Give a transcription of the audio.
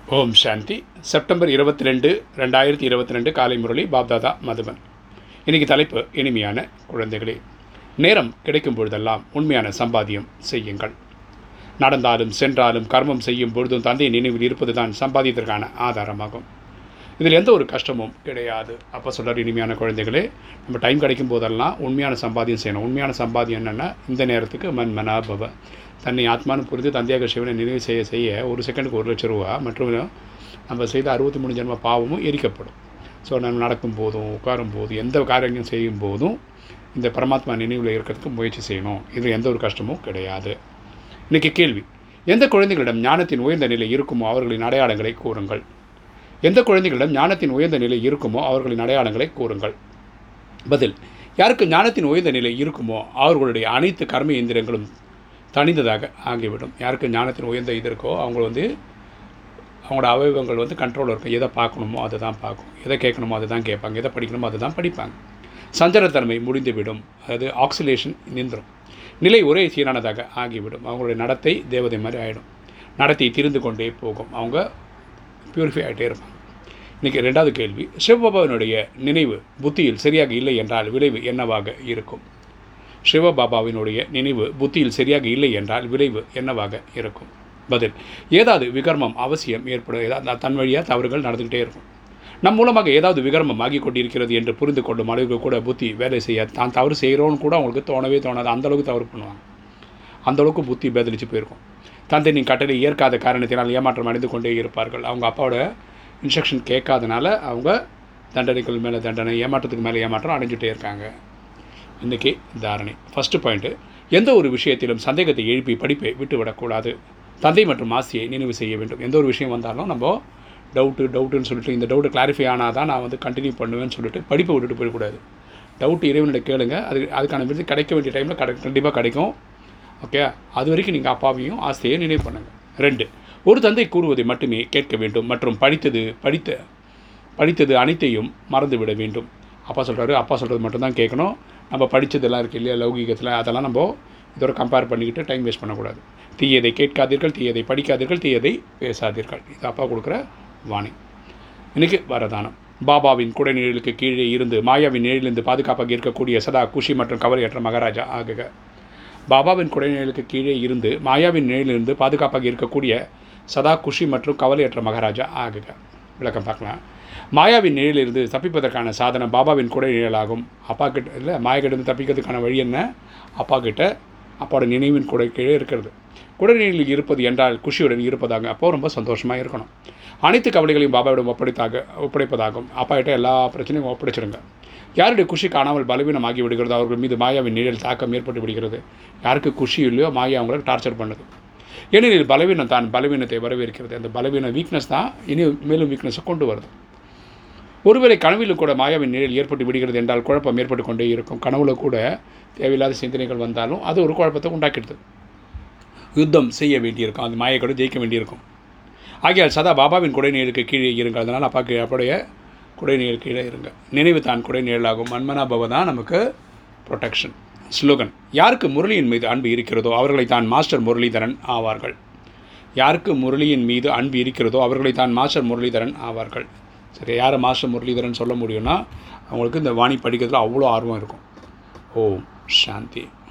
ஓம் சாந்தி September இருபத்தி ரெண்டு ரெண்டாயிரத்தி இருபத்தி ரெண்டு காலை முரளி பாப்தாதா மதுபன் இன்னைக்கு தலைப்பு இனிமையான குழந்தைகளே நேரம் கிடைக்கும் பொழுதெல்லாம் உண்மையான சம்பாத்தியம் செய்யுங்கள் நடந்தாலும் சென்றாலும் கர்மம் செய்யும் பொழுதும் தந்தை நினைவில் இருப்பது தான் சம்பாதியத்திற்கான ஆதாரமாகும் இதில் எந்த ஒரு கஷ்டமும் கிடையாது அப்போ சொல்கிறார் இனிமையான குழந்தைகளே நம்ம டைம் கிடைக்கும் போதெல்லாம் உண்மையான சம்பாத்தியம் செய்யணும் உண்மையான சம்பாத்தியம் என்னென்னா இந்த நேரத்துக்கு மன் மனாபவ தன்னை ஆத்மானு புரிந்து தந்தையாக சிவனை நினைவு செய்ய செய்ய ஒரு செகண்டுக்கு ஒரு லட்சம் ரூபா மற்றும் நம்ம செய்த அறுபத்தி மூணு ஜென்ம பாவமும் எரிக்கப்படும் ஸோ நம்ம நடக்கும் போதும் உட்காரும் போதும் எந்த காரியங்களும் செய்யும் போதும் இந்த பரமாத்மா நினைவில் இருக்கிறதுக்கு முயற்சி செய்யணும் இதில் எந்த ஒரு கஷ்டமும் கிடையாது இன்றைக்கி கேள்வி எந்த குழந்தைகளிடம் ஞானத்தின் உயர்ந்த நிலை இருக்குமோ அவர்களின் அடையாளங்களை கூறுங்கள் எந்த குழந்தைகளிடம் ஞானத்தின் உயர்ந்த நிலை இருக்குமோ அவர்களின் அடையாளங்களை கூறுங்கள் பதில் யாருக்கு ஞானத்தின் உயர்ந்த நிலை இருக்குமோ அவர்களுடைய அனைத்து கர்ம இயந்திரங்களும் தணிந்ததாக ஆகிவிடும் யாருக்கு ஞானத்தின் உயர்ந்த இது இருக்கோ அவங்க வந்து அவங்களோட அவயவங்கள் வந்து கண்ட்ரோல் இருக்கும் எதை பார்க்கணுமோ அதை தான் பார்க்கும் எதை கேட்கணுமோ அதை தான் கேட்பாங்க எதை படிக்கணுமோ அதை தான் படிப்பாங்க சஞ்சலத்தன்மை முடிந்துவிடும் அதாவது ஆக்சிலேஷன் நின்றும் நிலை ஒரே சீரானதாக ஆகிவிடும் அவங்களுடைய நடத்தை தேவதை மாதிரி ஆகிடும் நடத்தை திரிந்து கொண்டே போகும் அவங்க பியூரிஃபை ஆகிட்டே இருப்பாங்க இன்றைக்கி ரெண்டாவது கேள்வி சிவபாபாவினுடைய நினைவு புத்தியில் சரியாக இல்லை என்றால் விளைவு என்னவாக இருக்கும் சிவபாபாவினுடைய நினைவு புத்தியில் சரியாக இல்லை என்றால் விளைவு என்னவாக இருக்கும் பதில் ஏதாவது விகர்மம் அவசியம் ஏற்படும் ஏதாவது தன் வழியாக தவறுகள் நடந்துக்கிட்டே இருக்கும் நம் மூலமாக ஏதாவது விகர்மம் ஆகி கொண்டிருக்கிறது என்று புரிந்து கொள்ளும் அளவுக்கு கூட புத்தி வேலை செய்ய தான் தவறு செய்கிறோன்னு கூட அவங்களுக்கு தோணவே தோணாது அந்தளவுக்கு தவறு பண்ணுவாங்க அந்தளவுக்கு புத்தி பேதலிச்சு போயிருக்கும் தந்தையின் கட்டளை ஏற்காத காரணத்தினால் ஏமாற்றம் அடைந்து கொண்டே இருப்பார்கள் அவங்க அப்பாவோட இன்ஸ்ட்ரக்ஷன் கேட்காதனால அவங்க தண்டனைகள் மேலே தண்டனை ஏமாற்றத்துக்கு மேலே ஏமாற்றம் அடைஞ்சிட்டே இருக்காங்க இன்றைக்கி தாரணை ஃபஸ்ட்டு பாயிண்ட்டு எந்த ஒரு விஷயத்திலும் சந்தேகத்தை எழுப்பி படிப்பை விட்டுவிடக்கூடாது தந்தை மற்றும் ஆசையை நினைவு செய்ய வேண்டும் எந்த ஒரு விஷயம் வந்தாலும் நம்ம டவுட்டு டவுட்டுன்னு சொல்லிட்டு இந்த டவுட்டு கிளாரிஃபை ஆனால் தான் நான் வந்து கண்டினியூ பண்ணுவேன்னு சொல்லிட்டு படிப்பை விட்டுட்டு போயிடக்கூடாது டவுட்டு இறைவனிட கேளுங்க அது அதுக்கான விருது கிடைக்க வேண்டிய டைமில் கிடை கண்டிப்பாக கிடைக்கும் ஓகே அது வரைக்கும் நீங்கள் அப்பாவையும் ஆசையை நினைவு பண்ணுங்கள் ரெண்டு ஒரு தந்தை கூறுவதை மட்டுமே கேட்க வேண்டும் மற்றும் படித்தது படித்த படித்தது அனைத்தையும் மறந்துவிட வேண்டும் அப்பா சொல்கிறாரு அப்பா சொல்கிறது மட்டும்தான் கேட்கணும் நம்ம படித்ததெல்லாம் இருக்குது இல்லையா லௌகீகத்தில் அதெல்லாம் நம்ம இதோட கம்பேர் பண்ணிக்கிட்டு டைம் வேஸ்ட் பண்ணக்கூடாது தீயதை கேட்காதீர்கள் தீயதை படிக்காதீர்கள் தீயதை பேசாதீர்கள் இது அப்பா கொடுக்குற வாணி இன்றைக்கி வரதானம் பாபாவின் குடைநிழலுக்கு கீழே இருந்து மாயாவின் நிழலிருந்து பாதுகாப்பாக இருக்கக்கூடிய சதா குஷி மற்றும் கவலையற்ற மகாராஜா ஆகுக பாபாவின் குடைநிழலுக்கு கீழே இருந்து மாயாவின் நிழலிலிருந்து பாதுகாப்பாக இருக்கக்கூடிய சதா குஷி மற்றும் கவலையற்ற மகாராஜா ஆகுக விளக்கம் பார்க்கலாம் மாயாவின் நிழலிலிருந்து தப்பிப்பதற்கான சாதனம் பாபாவின் குடை நிழலாகும் அப்பா கிட்ட இல்லை மாயா கிட்ட தப்பிக்கிறதுக்கான வழி என்ன அப்பா கிட்ட அப்பாவோட நினைவின் குடை கீழே இருக்கிறது குடநிலையில் இருப்பது என்றால் குஷியுடன் இருப்பதாக அப்போ ரொம்ப சந்தோஷமாக இருக்கணும் அனைத்து கவலைகளையும் பாபாவிடம் ஒப்படைத்தாக ஒப்படைப்பதாகும் அப்பா கிட்ட எல்லா பிரச்சனையும் ஒப்படைச்சிடுங்க யாருடைய குஷி காணாமல் பலவீனமாகி விடுகிறது அவர்கள் மீது மாயாவின் நிழல் தாக்கம் ஏற்பட்டு விடுகிறது யாருக்கு குஷி இல்லையோ மாயா அவங்களை டார்ச்சர் பண்ணுது ஏனெனில் பலவீனம் தான் பலவீனத்தை வரவேற்கிறது அந்த பலவீன வீக்னஸ் தான் இனி மேலும் வீக்னஸை கொண்டு வருது ஒருவேளை கனவிலும் கூட மாயாவின் நிழல் ஏற்பட்டு விடுகிறது என்றால் குழப்பம் ஏற்பட்டு கொண்டே இருக்கும் கனவுல கூட தேவையில்லாத சிந்தனைகள் வந்தாலும் அது ஒரு குழப்பத்தை உண்டாக்கிடுது யுத்தம் செய்ய வேண்டியிருக்கும் அந்த மாயை கூட ஜெயிக்க வேண்டியிருக்கும் ஆகையால் சதா பாபாவின் குடைநீருக்கு கீழே இருங்க அதனால் அப்பாக்கு அப்படிய குடைநீர் கீழே இருங்க நினைவு தான் குடைநீழலாகும் மன்மனா பவ தான் நமக்கு ப்ரொடெக்ஷன் ஸ்லோகன் யாருக்கு முரளியின் மீது அன்பு இருக்கிறதோ அவர்களை தான் மாஸ்டர் முரளிதரன் ஆவார்கள் யாருக்கு முரளியின் மீது அன்பு இருக்கிறதோ அவர்களை தான் மாஸ்டர் முரளிதரன் ஆவார்கள் சரி யாரை மாஸ்டர் முரளிதரன் சொல்ல முடியும்னா அவங்களுக்கு இந்த வாணி படிக்கிறதுல அவ்வளோ ஆர்வம் இருக்கும் ஓம் சாந்தி